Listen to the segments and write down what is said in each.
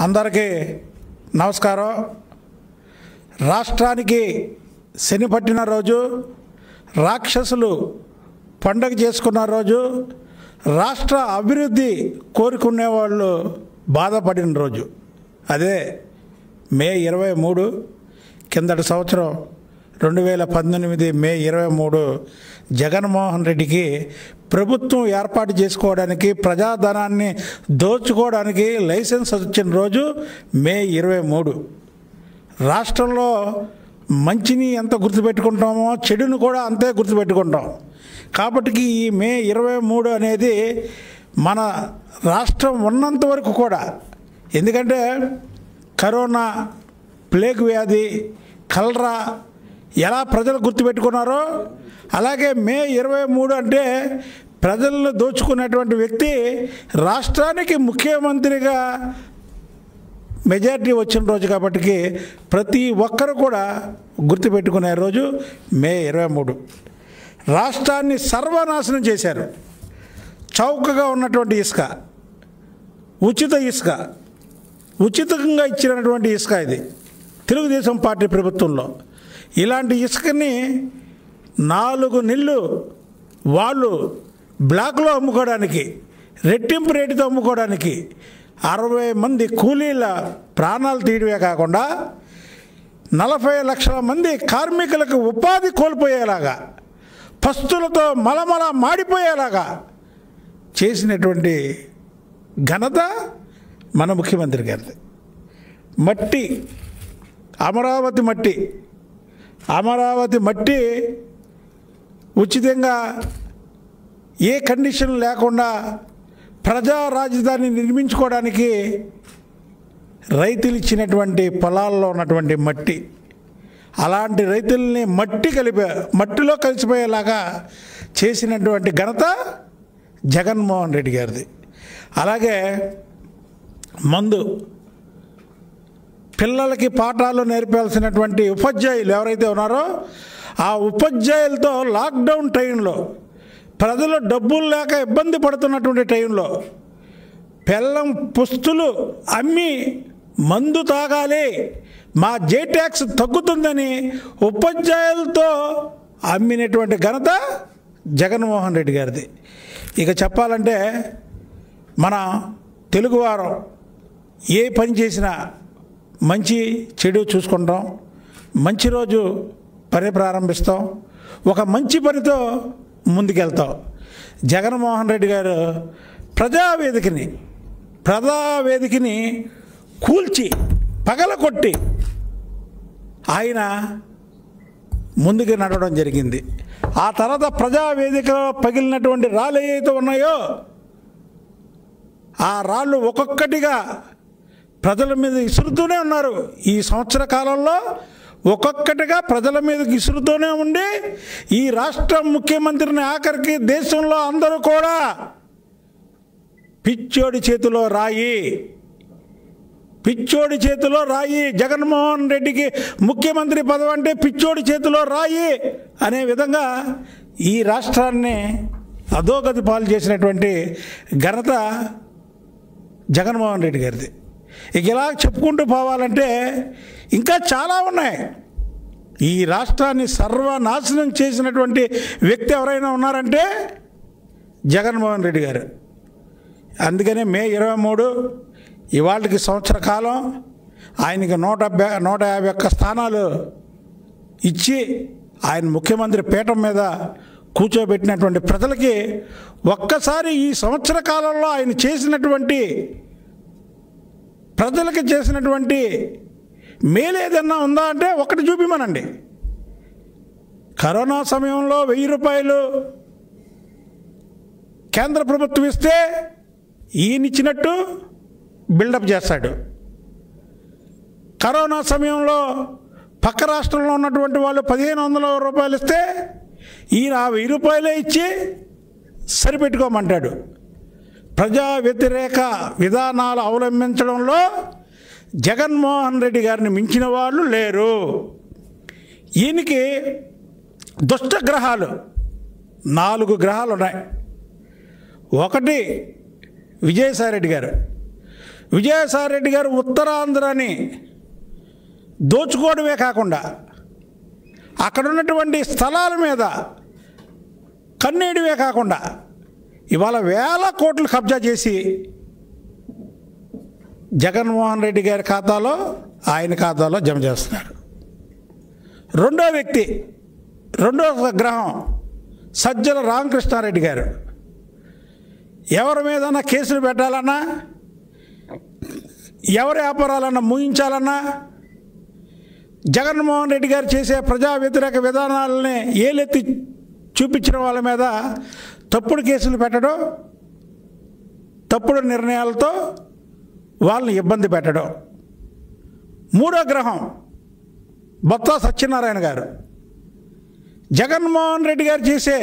అందరికీ నమస్కారం రాష్ట్రానికి శని పట్టిన రోజు రాక్షసులు పండగ చేసుకున్న రోజు రాష్ట్ర అభివృద్ధి కోరుకునే వాళ్ళు బాధపడిన రోజు అదే మే ఇరవై మూడు కిందటి సంవత్సరం రెండు వేల పద్దెనిమిది మే ఇరవై మూడు జగన్మోహన్ రెడ్డికి ప్రభుత్వం ఏర్పాటు చేసుకోవడానికి ప్రజాధనాన్ని దోచుకోవడానికి లైసెన్స్ వచ్చిన రోజు మే ఇరవై మూడు రాష్ట్రంలో మంచిని ఎంత గుర్తుపెట్టుకుంటామో చెడును కూడా అంతే గుర్తుపెట్టుకుంటాం కాబట్టి ఈ మే ఇరవై మూడు అనేది మన రాష్ట్రం ఉన్నంత వరకు కూడా ఎందుకంటే కరోనా ప్లేగ్ వ్యాధి కలరా ఎలా ప్రజలు గుర్తుపెట్టుకున్నారో అలాగే మే ఇరవై మూడు అంటే ప్రజలను దోచుకున్నటువంటి వ్యక్తి రాష్ట్రానికి ముఖ్యమంత్రిగా మెజారిటీ వచ్చిన రోజు కాబట్టి ప్రతి ఒక్కరు కూడా గుర్తుపెట్టుకునే రోజు మే ఇరవై మూడు రాష్ట్రాన్ని సర్వనాశనం చేశారు చౌకగా ఉన్నటువంటి ఇసుక ఉచిత ఇసుక ఉచితంగా ఇచ్చినటువంటి ఇసుక ఇది తెలుగుదేశం పార్టీ ప్రభుత్వంలో ఇలాంటి ఇసుకని నాలుగు నెలలు వాళ్ళు బ్లాక్లో అమ్ముకోవడానికి రెట్టింపు రేటుతో అమ్ముకోవడానికి అరవై మంది కూలీల ప్రాణాలు తీయడమే కాకుండా నలభై లక్షల మంది కార్మికులకు ఉపాధి కోల్పోయేలాగా పస్తులతో మలమల మాడిపోయేలాగా చేసినటువంటి ఘనత మన ముఖ్యమంత్రి గారిది మట్టి అమరావతి మట్టి అమరావతి మట్టి ఉచితంగా ఏ కండిషన్ లేకుండా ప్రజా రాజధాని నిర్మించుకోవడానికి రైతులు ఇచ్చినటువంటి పొలాల్లో ఉన్నటువంటి మట్టి అలాంటి రైతుల్ని మట్టి కలిపే మట్టిలో కలిసిపోయేలాగా చేసినటువంటి ఘనత జగన్మోహన్ రెడ్డి గారిది అలాగే మందు పిల్లలకి పాఠాలు నేర్పాల్సినటువంటి ఉపాధ్యాయులు ఎవరైతే ఉన్నారో ఆ ఉపాధ్యాయులతో లాక్డౌన్ టైంలో ప్రజలు డబ్బులు లేక ఇబ్బంది పడుతున్నటువంటి టైంలో పెళ్ళం పుస్తులు అమ్మి మందు తాగాలి మా జే ట్యాక్స్ తగ్గుతుందని ఉపాధ్యాయులతో అమ్మినటువంటి ఘనత జగన్మోహన్ రెడ్డి గారిది ఇక చెప్పాలంటే మన తెలుగువారం ఏ పని చేసినా మంచి చెడు చూసుకుంటాం మంచి రోజు పని ప్రారంభిస్తాం ఒక మంచి పనితో ముందుకెళ్తాం జగన్మోహన్ రెడ్డి గారు ప్రజావేదికని ప్రజావేదికని కూల్చి పగలకొట్టి ఆయన ముందుకు నడవడం జరిగింది ఆ తర్వాత ప్రజావేదికలో పగిలినటువంటి రాళ్ళు ఏవైతే ఉన్నాయో ఆ రాళ్ళు ఒక్కొక్కటిగా ప్రజల మీద ఇసురుతూనే ఉన్నారు ఈ సంవత్సర కాలంలో ఒక్కొక్కటిగా ప్రజల మీదకి ఇసురుతూనే ఉండి ఈ రాష్ట్ర ముఖ్యమంత్రిని ఆఖరికి దేశంలో అందరూ కూడా పిచ్చోడి చేతిలో రాయి పిచ్చోడి చేతిలో రాయి జగన్మోహన్ రెడ్డికి ముఖ్యమంత్రి పదవి అంటే పిచ్చోడి చేతిలో రాయి అనే విధంగా ఈ రాష్ట్రాన్ని అధోగతి పాలు చేసినటువంటి ఘనత జగన్మోహన్ రెడ్డి గారిది ఇక ఇలా చెప్పుకుంటూ పోవాలంటే ఇంకా చాలా ఉన్నాయి ఈ రాష్ట్రాన్ని సర్వనాశనం చేసినటువంటి వ్యక్తి ఎవరైనా ఉన్నారంటే జగన్మోహన్ రెడ్డి గారు అందుకనే మే ఇరవై మూడు ఇవాళకి సంవత్సర కాలం ఆయనకి నూట డెబ్బై నూట యాభై ఒక్క స్థానాలు ఇచ్చి ఆయన ముఖ్యమంత్రి పీఠం మీద కూర్చోబెట్టినటువంటి ప్రజలకి ఒక్కసారి ఈ సంవత్సర కాలంలో ఆయన చేసినటువంటి ప్రజలకి చేసినటువంటి మేలు ఏదన్నా ఉందా అంటే ఒకటి చూపిమనండి కరోనా సమయంలో వెయ్యి రూపాయలు కేంద్ర ప్రభుత్వం ఇస్తే ఈయన ఇచ్చినట్టు బిల్డప్ చేస్తాడు కరోనా సమయంలో పక్క రాష్ట్రంలో ఉన్నటువంటి వాళ్ళు పదిహేను వందల రూపాయలు ఇస్తే ఈయన ఆ వెయ్యి రూపాయలే ఇచ్చి సరిపెట్టుకోమంటాడు ప్రజా వ్యతిరేక విధానాలు అవలంబించడంలో జగన్మోహన్ రెడ్డి గారిని మించిన వాళ్ళు లేరు ఈయనకి దుష్ట గ్రహాలు నాలుగు గ్రహాలు ఉన్నాయి ఒకటి విజయసాయిరెడ్డి గారు విజయసాయి రెడ్డి గారు ఉత్తరాంధ్రని దోచుకోవడమే కాకుండా అక్కడ ఉన్నటువంటి స్థలాల మీద కన్నేయడమే కాకుండా ఇవాళ వేల కోట్లు కబ్జా చేసి జగన్మోహన్ రెడ్డి గారి ఖాతాలో ఆయన ఖాతాలో జమ చేస్తున్నారు రెండో వ్యక్తి రెండో గ్రహం సజ్జల రామకృష్ణారెడ్డి గారు ఎవరి మీదన్నా కేసులు పెట్టాలన్నా ఎవరి వ్యాపారాలన్నా ముగించాలన్నా జగన్మోహన్ రెడ్డి గారు చేసే ప్రజా వ్యతిరేక విధానాలని ఏలెత్తి చూపించిన వాళ్ళ మీద తప్పుడు కేసులు పెట్టడం తప్పుడు నిర్ణయాలతో వాళ్ళని ఇబ్బంది పెట్టడం మూడో గ్రహం బొత్స సత్యనారాయణ గారు జగన్మోహన్ రెడ్డి గారు చేసే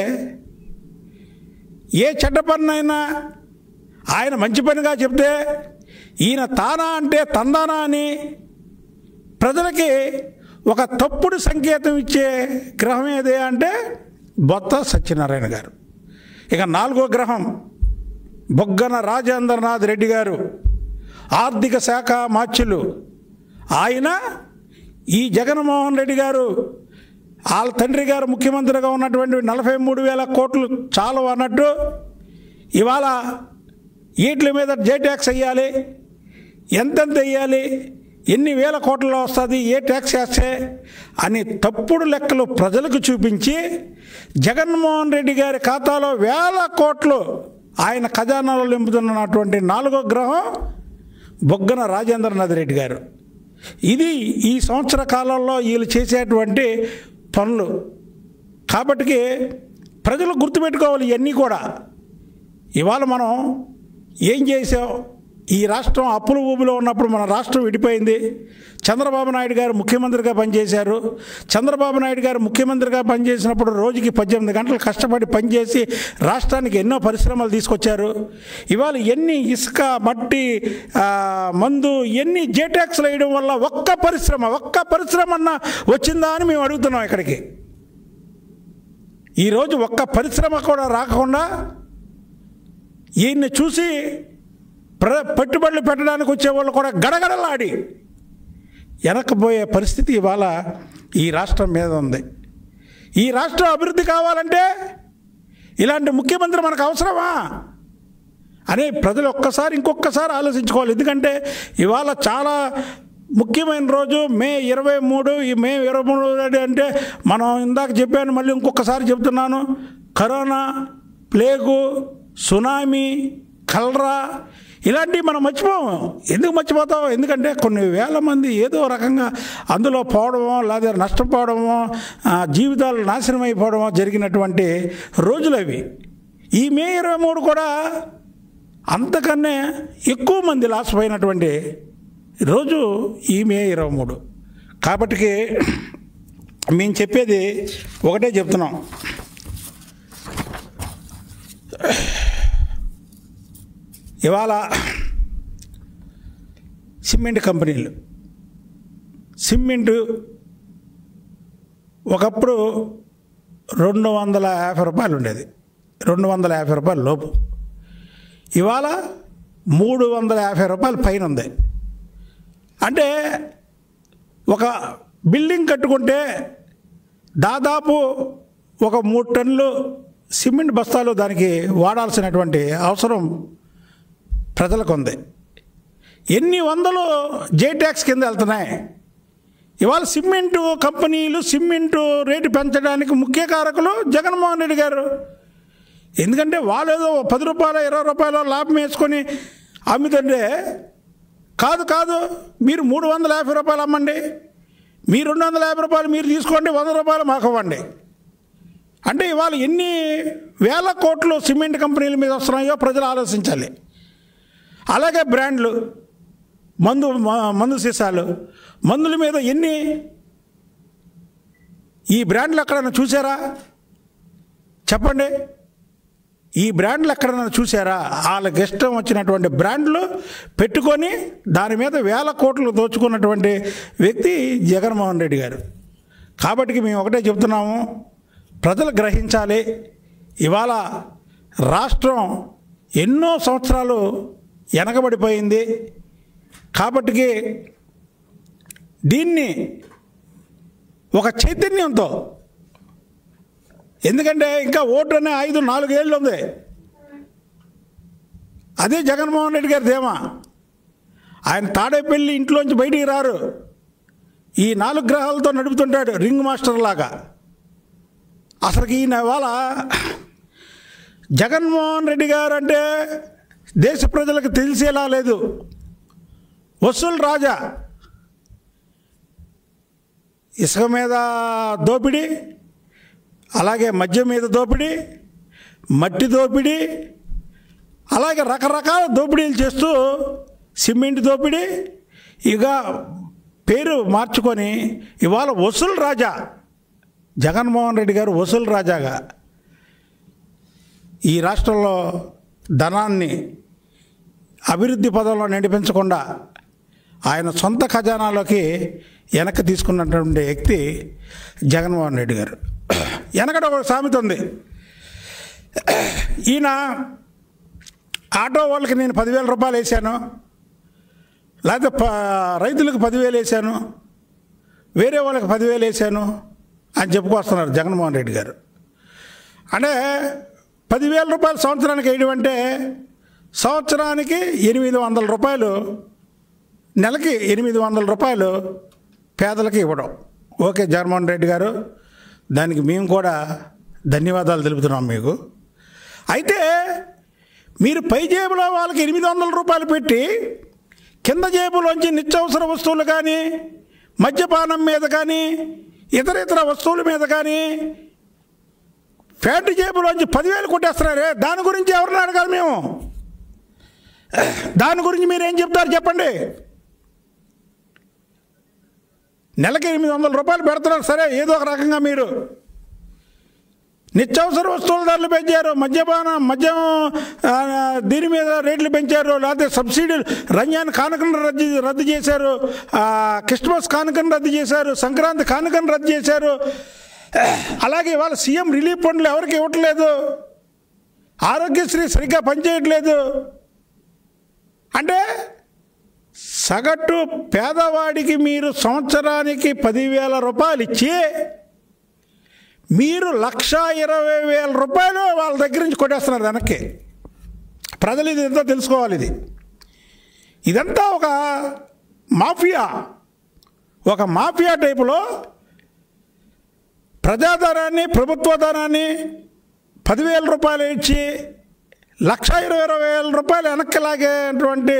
ఏ చెడ్డ పన్నైనా ఆయన మంచి పనిగా చెప్తే ఈయన తానా అంటే తందానా అని ప్రజలకి ఒక తప్పుడు సంకేతం ఇచ్చే గ్రహం ఏదే అంటే బొత్త సత్యనారాయణ గారు ఇక నాలుగో గ్రహం బొగ్గన రాజేంద్రనాథ్ రెడ్డి గారు ఆర్థిక శాఖ మాచ్యులు ఆయన ఈ జగన్మోహన్ రెడ్డి గారు వాళ్ళ తండ్రి గారు ముఖ్యమంత్రిగా ఉన్నటువంటి నలభై మూడు వేల కోట్లు చాలు అన్నట్టు ఇవాళ వీటి మీద జే ట్యాక్స్ వేయాలి ఎంతెంత వేయాలి ఎన్ని వేల కోట్లలో వస్తుంది ఏ ట్యాక్స్ వేస్తే అని తప్పుడు లెక్కలు ప్రజలకు చూపించి జగన్మోహన్ రెడ్డి గారి ఖాతాలో వేల కోట్లు ఆయన ఖజానాలో నింపుతున్నటువంటి నాలుగో గ్రహం బొగ్గన రాజేంద్రనాథ్ రెడ్డి గారు ఇది ఈ సంవత్సర కాలంలో వీళ్ళు చేసేటువంటి పనులు కాబట్టి ప్రజలు గుర్తుపెట్టుకోవాలి ఇవన్నీ కూడా ఇవాళ మనం ఏం చేసాం ఈ రాష్ట్రం అప్పుల ఊబిలో ఉన్నప్పుడు మన రాష్ట్రం విడిపోయింది చంద్రబాబు నాయుడు గారు ముఖ్యమంత్రిగా పనిచేశారు చంద్రబాబు నాయుడు గారు ముఖ్యమంత్రిగా పనిచేసినప్పుడు రోజుకి పద్దెనిమిది గంటలు కష్టపడి పనిచేసి రాష్ట్రానికి ఎన్నో పరిశ్రమలు తీసుకొచ్చారు ఇవాళ ఎన్ని ఇసుక మట్టి ఆ, మందు ఎన్ని జేటాక్స్లు వేయడం వల్ల ఒక్క పరిశ్రమ ఒక్క పరిశ్రమ అన్న వచ్చిందా అని మేము అడుగుతున్నాం ఇక్కడికి ఈరోజు ఒక్క పరిశ్రమ కూడా రాకుండా ఈయన్ని చూసి ప్ర పెట్టుబడులు పెట్టడానికి వచ్చేవాళ్ళు కూడా గడగడలాడి వెనకపోయే పరిస్థితి ఇవాళ ఈ రాష్ట్రం మీద ఉంది ఈ రాష్ట్రం అభివృద్ధి కావాలంటే ఇలాంటి ముఖ్యమంత్రి మనకు అవసరమా అని ప్రజలు ఒక్కసారి ఇంకొకసారి ఆలోచించుకోవాలి ఎందుకంటే ఇవాళ చాలా ముఖ్యమైన రోజు మే ఇరవై మూడు ఈ మే ఇరవై మూడు అంటే మనం ఇందాక చెప్పాను మళ్ళీ ఇంకొకసారి చెప్తున్నాను కరోనా ప్లేగు సునామీ కలరా ఇలాంటివి మనం మర్చిపోము ఎందుకు మర్చిపోతాం ఎందుకంటే కొన్ని వేల మంది ఏదో రకంగా అందులో పోవడమో లేదా నష్టపోవడమో ఆ, జీవితాలు నాశనం అయిపోవడమో జరిగినటువంటి రోజులు అవి ఈ మే ఇరవై మూడు కూడా అంతకన్నా ఎక్కువ మంది లాస్ పోయినటువంటి రోజు ఈ మే ఇరవై మూడు కాబట్టి మేము చెప్పేది ఒకటే చెప్తున్నాం ఇవాళ సిమెంట్ కంపెనీలు సిమెంటు ఒకప్పుడు రెండు వందల యాభై రూపాయలు ఉండేది రెండు వందల యాభై రూపాయల లోపు ఇవాళ మూడు వందల యాభై రూపాయల పైన ఉంది అంటే ఒక బిల్డింగ్ కట్టుకుంటే దాదాపు ఒక మూడు టన్నులు సిమెంట్ బస్తాలు దానికి వాడాల్సినటువంటి అవసరం ప్రజలకు ఉంది ఎన్ని వందలు జే ట్యాక్స్ కింద వెళ్తున్నాయి ఇవాళ సిమెంటు కంపెనీలు సిమెంటు రేటు పెంచడానికి ముఖ్య కారకులు జగన్మోహన్ రెడ్డి గారు ఎందుకంటే వాళ్ళు ఏదో పది రూపాయలు ఇరవై రూపాయలు లాభం వేసుకొని అమ్ముతుంటే కాదు కాదు మీరు మూడు వందల యాభై రూపాయలు అమ్మండి మీ రెండు వందల యాభై రూపాయలు మీరు తీసుకోండి వంద రూపాయలు మాకు ఇవ్వండి అంటే ఇవాళ ఎన్ని వేల కోట్లు సిమెంట్ కంపెనీల మీద వస్తున్నాయో ప్రజలు ఆలోచించాలి అలాగే బ్రాండ్లు మందు మ- మందు సీసాలు మందుల మీద ఎన్ని ఈ బ్రాండ్లు ఎక్కడైనా చూసారా చెప్పండి ఈ బ్రాండ్లు ఎక్కడైనా చూసారా వాళ్ళకి ఇష్టం వచ్చినటువంటి బ్రాండ్లు పెట్టుకొని దాని మీద వేల కోట్లు దోచుకున్నటువంటి వ్యక్తి జగన్మోహన్ రెడ్డి గారు కాబట్టి మేము ఒకటే చెప్తున్నాము ప్రజలు గ్రహించాలి ఇవాళ రాష్ట్రం ఎన్నో సంవత్సరాలు వెనకబడిపోయింది కాబట్టి దీన్ని ఒక చైతన్యంతో ఎందుకంటే ఇంకా ఓటు అనే ఐదు నాలుగేళ్ళు ఉంది అదే జగన్మోహన్ రెడ్డి గారి ధీమా ఆయన తాడేపల్లి ఇంట్లోంచి బయటికి రారు ఈ నాలుగు గ్రహాలతో నడుపుతుంటాడు రింగ్ మాస్టర్ లాగా అసలుకి ఈయన ఇవాళ జగన్మోహన్ రెడ్డి గారు అంటే దేశ ప్రజలకు తెలిసేలా లేదు వసూలు రాజా ఇసుక మీద దోపిడీ అలాగే మద్యం మీద దోపిడీ మట్టి దోపిడీ అలాగే రకరకాల దోపిడీలు చేస్తూ సిమెంట్ దోపిడీ ఇక పేరు మార్చుకొని ఇవాళ వసూలు రాజా జగన్మోహన్ రెడ్డి గారు వసూలు రాజాగా ఈ రాష్ట్రంలో ధనాన్ని అభివృద్ధి పదంలో నడిపించకుండా ఆయన సొంత ఖజానాలోకి వెనక్కి తీసుకున్నటువంటి వ్యక్తి జగన్మోహన్ రెడ్డి గారు వెనకట ఒక సామెత ఉంది ఈయన ఆటో వాళ్ళకి నేను పదివేల రూపాయలు వేసాను లేకపోతే ప రైతులకు పదివేలు వేసాను వేరే వాళ్ళకి పదివేలు వేసాను అని చెప్పుకొస్తున్నారు జగన్మోహన్ రెడ్డి గారు అంటే పదివేల రూపాయలు సంవత్సరానికి వేయడం అంటే సంవత్సరానికి ఎనిమిది వందల రూపాయలు నెలకి ఎనిమిది వందల రూపాయలు పేదలకు ఇవ్వడం ఓకే జగన్మోహన్ రెడ్డి గారు దానికి మేము కూడా ధన్యవాదాలు తెలుపుతున్నాం మీకు అయితే మీరు పై జేబులో వాళ్ళకి ఎనిమిది వందల రూపాయలు పెట్టి కింద జేబులోంచి నిత్యావసర వస్తువులు కానీ మద్యపానం మీద కానీ ఇతర ఇతర వస్తువుల మీద కానీ ఫ్యాంట్ జేబులోంచి పదివేలు కొట్టేస్తున్నారే దాని గురించి ఎవరిని అడగాలి మేము దాని గురించి మీరేం చెప్తారు చెప్పండి నెలకి ఎనిమిది వందల రూపాయలు పెడుతున్నారు సరే ఏదో ఒక రకంగా మీరు నిత్యావసర వస్తువుల ధరలు పెంచారు మద్యపానం మద్యం ఆ, దీని మీద రేట్లు పెంచారు లేకపోతే సబ్సిడీలు రంజాన్ కానుకను రద్దు రద్దు చేశారు ఆ, క్రిస్మస్ కానుకను రద్దు చేశారు సంక్రాంతి కానుకను రద్దు చేశారు అలాగే ఇవాళ సీఎం రిలీఫ్ ఫండ్లు ఎవరికి ఇవ్వట్లేదు ఆరోగ్యశ్రీ సరిగ్గా పనిచేయట్లేదు అంటే సగటు పేదవాడికి మీరు సంవత్సరానికి పదివేల రూపాయలు ఇచ్చి మీరు లక్ష ఇరవై వేల రూపాయలు వాళ్ళ దగ్గర నుంచి కొట్టేస్తున్నారు వెనక్కి ప్రజలు ఇది ఎంతో తెలుసుకోవాలి ఇది ఇదంతా ఒక మాఫియా ఒక మాఫియా టైపులో ప్రజాధనాన్ని ప్రభుత్వ ధనాన్ని పదివేల రూపాయలు ఇచ్చి లక్ష ఇరవై ఇరవై వేల రూపాయలు వెనక్కి లాగేటువంటి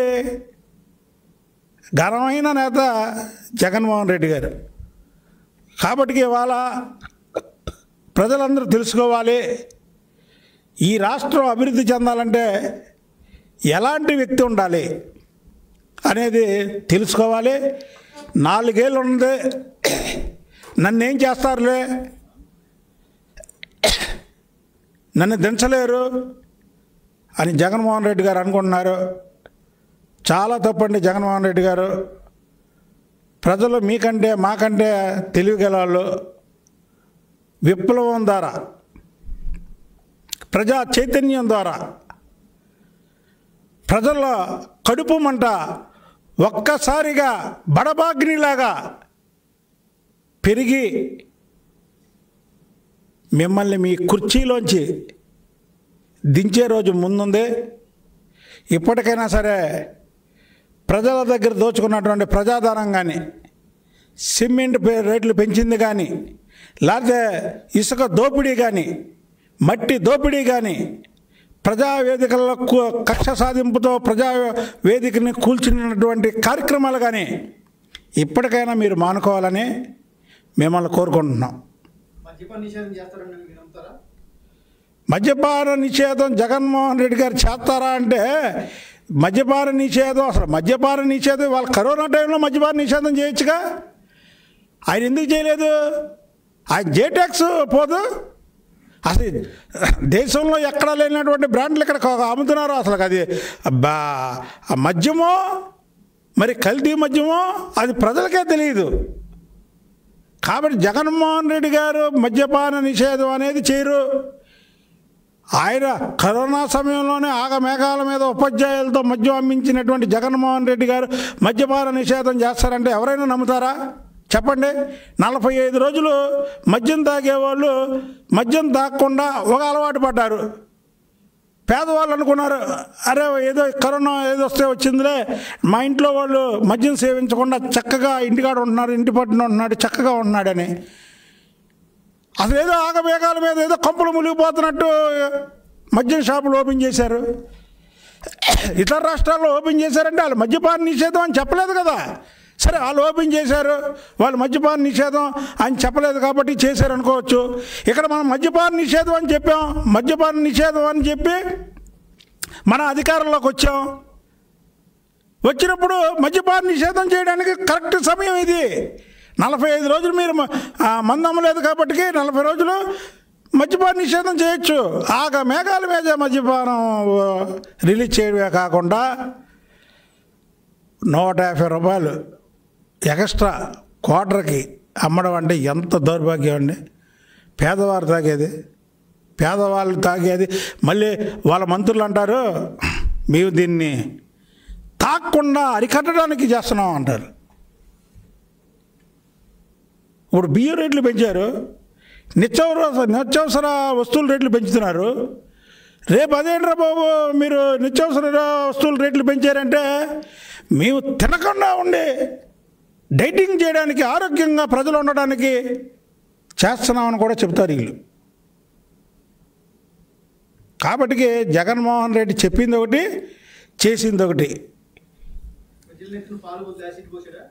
ఘనమైన నేత జగన్మోహన్ రెడ్డి గారు కాబట్టి ఇవాళ ప్రజలందరూ తెలుసుకోవాలి ఈ రాష్ట్రం అభివృద్ధి చెందాలంటే ఎలాంటి వ్యక్తి ఉండాలి అనేది తెలుసుకోవాలి నాలుగేళ్ళు ఉంది నన్నేం చేస్తారులే నన్ను దించలేరు అని జగన్మోహన్ రెడ్డి గారు అనుకుంటున్నారు చాలా తప్పండి జగన్మోహన్ రెడ్డి గారు ప్రజలు మీకంటే మాకంటే తెలివిగల వాళ్ళు విప్లవం ద్వారా ప్రజా చైతన్యం ద్వారా ప్రజల కడుపు మంట ఒక్కసారిగా బడబాగ్నిలాగా పెరిగి మిమ్మల్ని మీ కుర్చీలోంచి దించే రోజు ముందుంది ఇప్పటికైనా సరే ప్రజల దగ్గర దోచుకున్నటువంటి ప్రజాధనం కానీ సిమెంట్ పే- రేట్లు పెంచింది కానీ లేకపోతే ఇసుక దోపిడీ కానీ మట్టి దోపిడీ కానీ ప్రజా వేదికల్లో కు- కక్ష సాధింపుతో ప్రజా వేదికని కూల్చినటువంటి కార్యక్రమాలు కానీ ఇప్పటికైనా మీరు మానుకోవాలని మిమ్మల్ని కోరుకుంటున్నాం మద్యపాన నిషేధం చేస్తారని మీరు నమ్ముతారా మద్యపాన నిషేధం జగన్మోహన్ రెడ్డి గారు చేస్తారా అంటే మద్యపాన నిషేధం అసలు మద్యపాన నిషేధం వాళ్ళ కరోనా టైంలో మద్యపాన నిషేధం చేయొచ్చుగా ఆయన ఎందుకు చేయలేదు ఆయన జేటాక్స్ పోదు అసలు దేశంలో ఎక్కడా లేనటువంటి బ్రాండ్లు ఇక్కడ ఒక అమ్ముతున్నారు అసలు అది బా ఆ మద్యమో మరి కల్తీ మద్యమో అది ప్రజలకే తెలియదు కాబట్టి జగన్మోహన్ రెడ్డి గారు మద్యపాన నిషేధం అనేది చేయరు ఆయన కరోనా సమయంలోనే ఆగ మేఘాల మీద ఉపాధ్యాయులతో మద్యం అమ్మించినటువంటి జగన్మోహన్ రెడ్డి గారు మద్యపాన నిషేధం చేస్తారంటే ఎవరైనా నమ్ముతారా చెప్పండి నలభై ఐదు రోజులు మద్యం తాగేవాళ్ళు మద్యం తాగకుండా ఒక అలవాటు పడ్డారు పేదవాళ్ళు అనుకున్నారు అరే ఏదో కరోనా ఏదో వస్తే వచ్చిందిలే మా ఇంట్లో వాళ్ళు మద్యం సేవించకుండా చక్కగా ఇంటికాడ ఉంటున్నారు ఇంటి పట్టున ఉంటున్నాడు చక్కగా ఉంటున్నాడని అసలు ఏదో ఆగమేఘాల మీద ఏదో కంపులు మునిగిపోతున్నట్టు మద్యం షాపులు ఓపెన్ చేశారు ఇతర రాష్ట్రాల్లో ఓపెన్ చేశారంటే వాళ్ళు మద్యపాన నిషేధం అని చెప్పలేదు కదా సరే వాళ్ళు ఓపెన్ చేశారు వాళ్ళు మద్యపాన నిషేధం అని చెప్పలేదు కాబట్టి చేశారు అనుకోవచ్చు ఇక్కడ మనం మద్యపాన నిషేధం అని చెప్పాం మద్యపాన నిషేధం అని చెప్పి మన అధికారంలోకి వచ్చాం వచ్చినప్పుడు మద్యపాన నిషేధం చేయడానికి కరెక్ట్ సమయం ఇది నలభై ఐదు రోజులు మీరు మ- ఆ, మందు అమ్మలేదు కాబట్టి నలభై రోజులు మద్యపాన నిషేధం చేయొచ్చు ఆగ మేఘాల మీద మద్యపానం ఆ, రిలీజ్ చేయడమే కాకుండా నూట యాభై రూపాయలు ఎక్స్ట్రా క్వార్టర్కి అమ్మడం అంటే ఎంత దౌర్భాగ్యం అండి పేదవారు తాగేది పేదవాళ్ళు తాగేది మళ్ళీ వాళ్ళ మంత్రులు అంటారు మేము దీన్ని తాగకుండా అరికట్టడానికి చేస్తున్నాం అంటారు ఇప్పుడు బియ్యం రేట్లు పెంచారు నిత్యావసర నిత్యావసర వస్తువుల రేట్లు పెంచుతున్నారు రేపు అదేంట్రా బాబు మీరు నిత్యావసర వస్తువుల రేట్లు పెంచారంటే మేము తినకుండా ఉండి డైటింగ్ చేయడానికి ఆరోగ్యంగా ప్రజలు ఉండడానికి చేస్తున్నామని కూడా చెప్తారు వీళ్ళు కాబట్టికి జగన్మోహన్ రెడ్డి చెప్పింది ఒకటి చేసింది ఒకటి ప్రజల నెత్తిన పాలు పోతే యాసిడ్ పోసాడా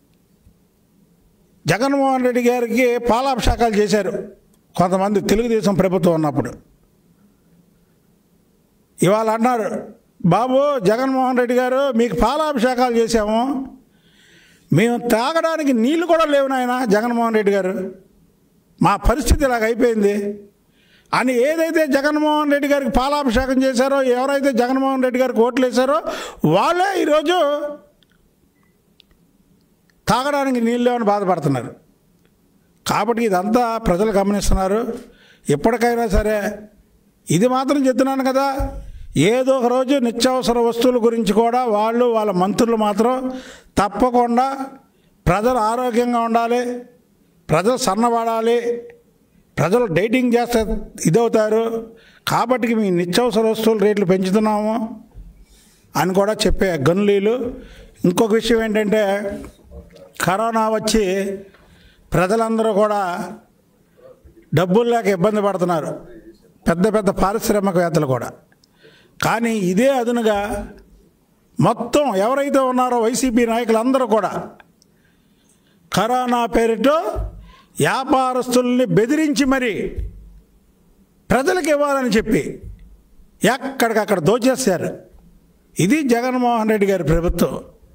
జగన్మోహన్ రెడ్డి గారికి పాలాభిషేకాలు చేశారు కొంతమంది తెలుగుదేశం ప్రభుత్వం ఉన్నప్పుడు ఇవాళ అన్నారు బాబు జగన్మోహన్ రెడ్డి గారు మీకు పాలాభిషేకాలు చేశాము మేము తాగడానికి నీళ్లు కూడా లేవు నాయన జగన్మోహన్ రెడ్డి గారు మా పరిస్థితి ఇలాగ అయిపోయింది అని ఏదైతే జగన్మోహన్ రెడ్డి గారికి పాలాభిషేకం చేశారో ఎవరైతే జగన్మోహన్ రెడ్డి గారికి ఓట్లు వేశారో వాళ్ళే ఈరోజు తాగడానికి నీళ్ళు లేవని బాధపడుతున్నారు కాబట్టి ఇదంతా ప్రజలు గమనిస్తున్నారు ఎప్పటికైనా సరే ఇది మాత్రం చెప్తున్నాను కదా ఏదో ఒక రోజు నిత్యావసర వస్తువుల గురించి కూడా వాళ్ళు వాళ్ళ మంత్రులు మాత్రం తప్పకుండా ప్రజలు ఆరోగ్యంగా ఉండాలి ప్రజలు సన్నబడాలి ప్రజలు డైటింగ్ చేస్తే ఇదవుతారు కాబట్టి మీ నిత్యావసర వస్తువుల రేట్లు పెంచుతున్నాము అని కూడా చెప్పే గనులీలు ఇంకొక విషయం ఏంటంటే కరోనా వచ్చి ప్రజలందరూ కూడా డబ్బులు లేక ఇబ్బంది పడుతున్నారు పెద్ద పెద్ద పారిశ్రామికవేత్తలు కూడా కానీ ఇదే అదునుగా మొత్తం ఎవరైతే ఉన్నారో వైసీపీ నాయకులందరూ కూడా కరోనా పేరుతో వ్యాపారస్తుల్ని బెదిరించి మరి ప్రజలకు ఇవ్వాలని చెప్పి ఎక్కడికక్కడ దోచేశారు ఇది జగన్మోహన్ రెడ్డి గారి ప్రభుత్వం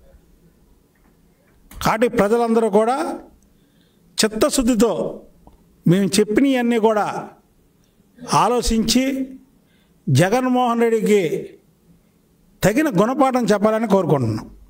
కాబట్టి ప్రజలందరూ కూడా చిత్తశుద్ధితో మేము చెప్పినవన్నీ కూడా ఆలోచించి జగన్మోహన్ రెడ్డికి తగిన గుణపాఠం చెప్పాలని కోరుకుంటున్నాం